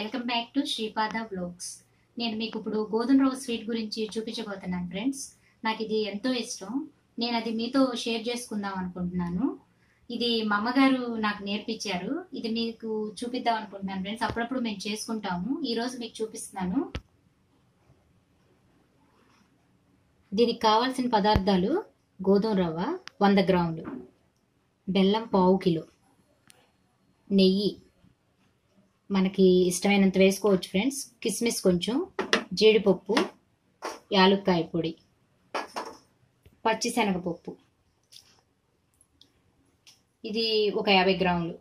welcome back to Sripada vlogs నేను మీకు ఇప్పుడు గోధుమ రవ్వ స్వీట్ గురించి చూపించబోతున్నాను ఫ్రెండ్స్ నాకు ఇది ఎంతో ఇష్టం నేను అది మీతో షేర్ చేసుకుందాం అనుకుంటున్నాను ఇది మా అమ్మగారు నాకు నేర్పించారు ఇది మీకు చూపిద్దాం అనుకుంటున్నాను ఫ్రెండ్స్ అప్పుడప్పుడు మేము చేసుకుంటాము ఈ రోజు మీకు చూపిస్తున్నాను దీనికి కావాల్సిన పదార్థాలు గోధుమ రవ్వ వంద గ్రాములు బెల్లం పావు కిలో నెయ్యి మనకి ఇష్టమైనంత వేసుకోవచ్చు ఫ్రెండ్స్ కిస్మిస్ కొంచెం జీడిపప్పు యాలుక్కాయ పొడి పచ్చిశనగపప్పు ఇది ఒక యాభై గ్రాములు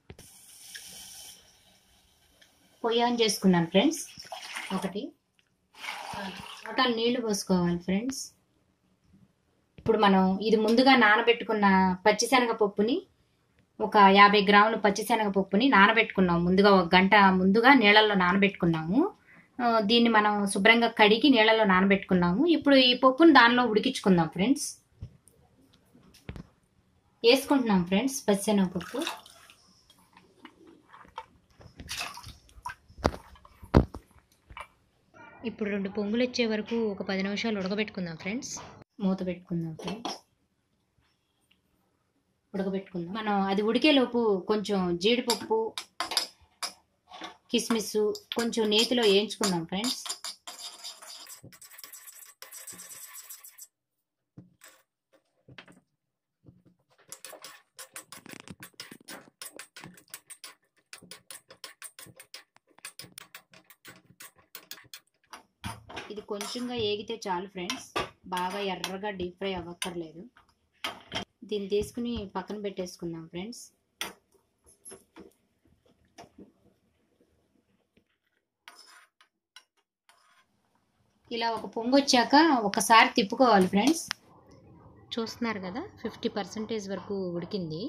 పొయ్యి ఆన్ చేసుకున్నాను ఫ్రెండ్స్ ఒకటి టోటల్ నీళ్లు పోసుకోవాలి ఫ్రెండ్స్ ఇప్పుడు మనం ఇది ముందుగా నానబెట్టుకున్న పచ్చిశనగపప్పుని ఒక యాభై గ్రాములు పచ్చిశనగపప్పుని నానబెట్టుకున్నాం ముందుగా ఒక గంట ముందుగా నీళ్ళల్లో నానబెట్టుకున్నాము ఆ, దీన్ని మనం శుభ్రంగా కడిగి నీళ్ళలో నానబెట్టుకున్నాము ఇప్పుడు ఈ పప్పుని దానిలో ఉడికించుకుందాం ఫ్రెండ్స్ వేసుకుంటున్నాం ఫ్రెండ్స్ పచ్చిశనగపప్పు ఇప్పుడు రెండు పొంగులు వచ్చే వరకు ఒక పది నిమిషాలు ఉడకబెట్టుకుందాం ఫ్రెండ్స్ మూత పెట్టుకుందాం ఫ్రెండ్స్ ఉడకబెట్టుకుందాం మనం అది ఉడికేలోపు కొంచెం జీడిపప్పు కిస్మిస్ కొంచెం నేతిలో వేయించుకుందాం ఫ్రెండ్స్ ఇది కొంచెంగా ఏగితే చాలు ఫ్రెండ్స్ బాగా ఎర్రగా డీప్ ఫ్రై అవ్వక్కర్లేదు దీన్ని తీసుకుని పక్కన పెట్టేసుకుందాం ఫ్రెండ్స్ ఇలా ఒక పొంగు వచ్చాక ఒకసారి తిప్పుకోవాలి ఫ్రెండ్స్ చూస్తున్నారు కదా ఫిఫ్టీ పర్సెంటేజ్ వరకు ఉడికింది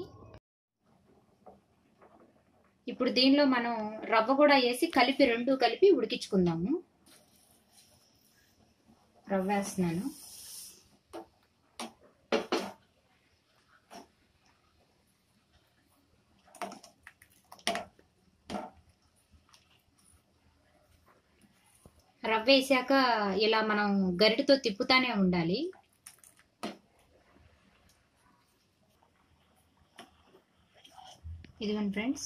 ఇప్పుడు దీనిలో మనం రవ్వ కూడా వేసి కలిపి రెండు కలిపి ఉడికించుకుందాము రవ్వ వేస్తున్నాను రవ్వ వేసాక ఇలా మనం గరిటతో తిప్పుతానే ఉండాలి ఇదిగోండి ఫ్రెండ్స్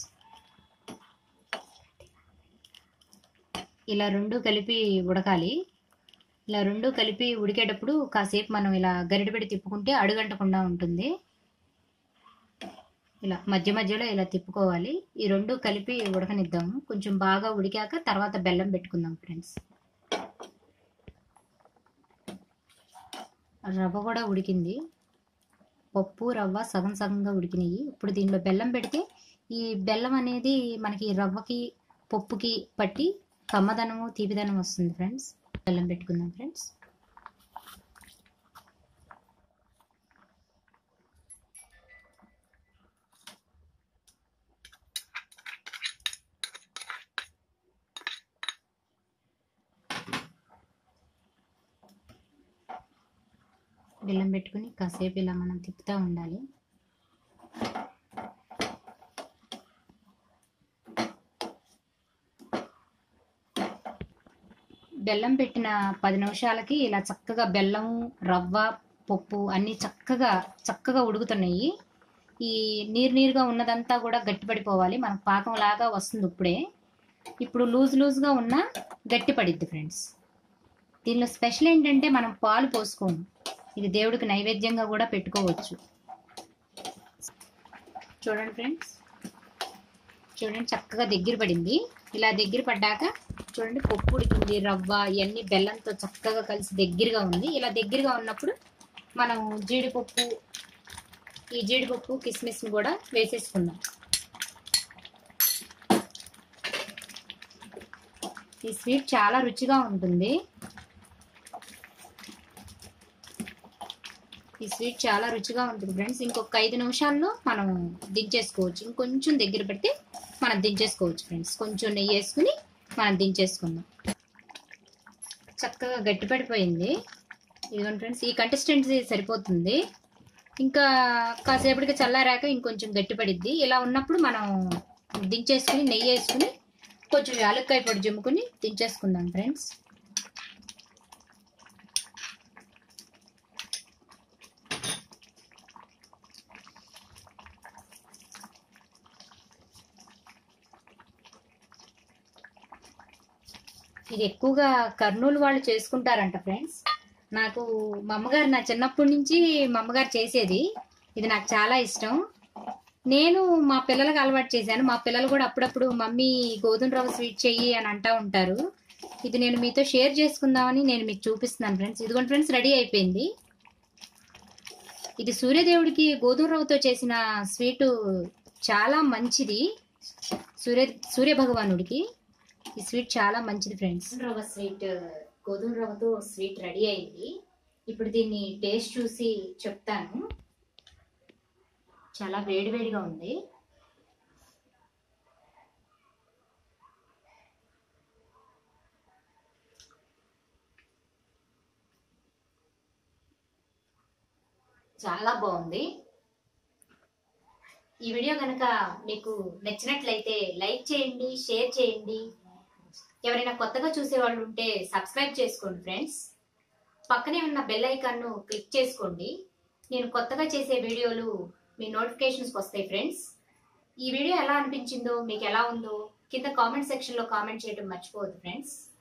ఇలా రెండు కలిపి ఉడకాలి ఇలా రెండు కలిపి ఉడికేటప్పుడు కాసేపు మనం ఇలా గరిట పెట్టి తిప్పుకుంటే అడుగంటకుండా ఉంటుంది ఇలా మధ్య మధ్యలో ఇలా తిప్పుకోవాలి ఈ రెండు కలిపి ఉడకనిద్దాము కొంచెం బాగా ఉడికాక తర్వాత బెల్లం పెట్టుకుందాం ఫ్రెండ్స్ రవ్వ కూడా ఉడికింది పప్పు రవ్వ సగం సగంగా ఉడికినాయి ఇప్పుడు దీనిలో బెల్లం పెడితే ఈ బెల్లం అనేది మనకి రవ్వకి పప్పుకి పట్టి కమ్మదనము తీపిదనం వస్తుంది ఫ్రెండ్స్ బెల్లం పెట్టుకుందాం ఫ్రెండ్స్ బెల్లం పెట్టుకుని కాసేపు ఇలా మనం తిప్పుతూ ఉండాలి బెల్లం పెట్టిన పది నిమిషాలకి ఇలా చక్కగా బెల్లము రవ్వ పప్పు అన్నీ చక్కగా చక్కగా ఉడుకుతున్నాయి ఈ నీరు నీరుగా ఉన్నదంతా కూడా గట్టిపడిపోవాలి మనకు పాకం లాగా వస్తుంది ఇప్పుడే ఇప్పుడు లూజ్ లూజ్గా ఉన్న గట్టిపడిద్ది ఫ్రెండ్స్ దీనిలో స్పెషల్ ఏంటంటే మనం పాలు పోసుకోము ఇది దేవుడికి నైవేద్యంగా కూడా పెట్టుకోవచ్చు చూడండి ఫ్రెండ్స్ చూడండి చక్కగా దగ్గర పడింది ఇలా దగ్గర పడ్డాక చూడండి పప్పు ఉడికింది రవ్వ ఇవన్నీ బెల్లంతో చక్కగా కలిసి దగ్గరగా ఉంది ఇలా దగ్గరగా ఉన్నప్పుడు మనం జీడిపప్పు ఈ జీడిపప్పు కిస్మిస్ని కూడా వేసేసుకుందాం ఈ స్వీట్ చాలా రుచిగా ఉంటుంది ఈ స్వీట్ చాలా రుచిగా ఉంటుంది ఫ్రెండ్స్ ఇంకొక ఐదు నిమిషాల్లో మనం దించేసుకోవచ్చు ఇంకొంచెం దగ్గర పెడితే మనం దించేసుకోవచ్చు ఫ్రెండ్స్ కొంచెం నెయ్యి వేసుకుని మనం దించేసుకుందాం చక్కగా గట్టిపడిపోయింది ఇదిగోండి ఫ్రెండ్స్ ఈ కంటెస్టెన్సీ సరిపోతుంది ఇంకా కాసేపటికి చల్లారాక ఇంకొంచెం గట్టిపడిద్ది ఇలా ఉన్నప్పుడు మనం దించేసుకుని నెయ్యి వేసుకుని కొంచెం యాలక్కాయ పొడి జమ్ముకుని దించేసుకుందాం ఫ్రెండ్స్ ఇది ఎక్కువగా కర్నూలు వాళ్ళు చేసుకుంటారంట ఫ్రెండ్స్ నాకు మా అమ్మగారు నా చిన్నప్పటి నుంచి మా అమ్మగారు చేసేది ఇది నాకు చాలా ఇష్టం నేను మా పిల్లలకు అలవాటు చేశాను మా పిల్లలు కూడా అప్పుడప్పుడు మమ్మీ గోధుమ రవ్వ స్వీట్ చెయ్యి అని అంటా ఉంటారు ఇది నేను మీతో షేర్ చేసుకుందామని నేను మీకు చూపిస్తున్నాను ఫ్రెండ్స్ ఇదిగోండి ఫ్రెండ్స్ రెడీ అయిపోయింది ఇది సూర్యదేవుడికి గోధుమ రవ్వతో చేసిన స్వీటు చాలా మంచిది సూర్య సూర్య భగవానుడికి ఈ స్వీట్ చాలా మంచిది ఫ్రెండ్స్ రవ్వ స్వీట్ గోధుమ రవ్వతో స్వీట్ రెడీ అయింది ఇప్పుడు దీన్ని టేస్ట్ చూసి చెప్తాను చాలా వేడివేడిగా ఉంది చాలా బాగుంది ఈ వీడియో కనుక మీకు నచ్చినట్లయితే లైక్ చేయండి షేర్ చేయండి ఎవరైనా కొత్తగా చూసే వాళ్ళు ఉంటే సబ్స్క్రైబ్ చేసుకోండి ఫ్రెండ్స్ పక్కనే ఉన్న బెల్ ఐకాన్ను క్లిక్ చేసుకోండి నేను కొత్తగా చేసే వీడియోలు మీ నోటిఫికేషన్స్ వస్తాయి ఫ్రెండ్స్ ఈ వీడియో ఎలా అనిపించిందో మీకు ఎలా ఉందో కింద కామెంట్ సెక్షన్లో కామెంట్ చేయడం మర్చిపోవద్దు ఫ్రెండ్స్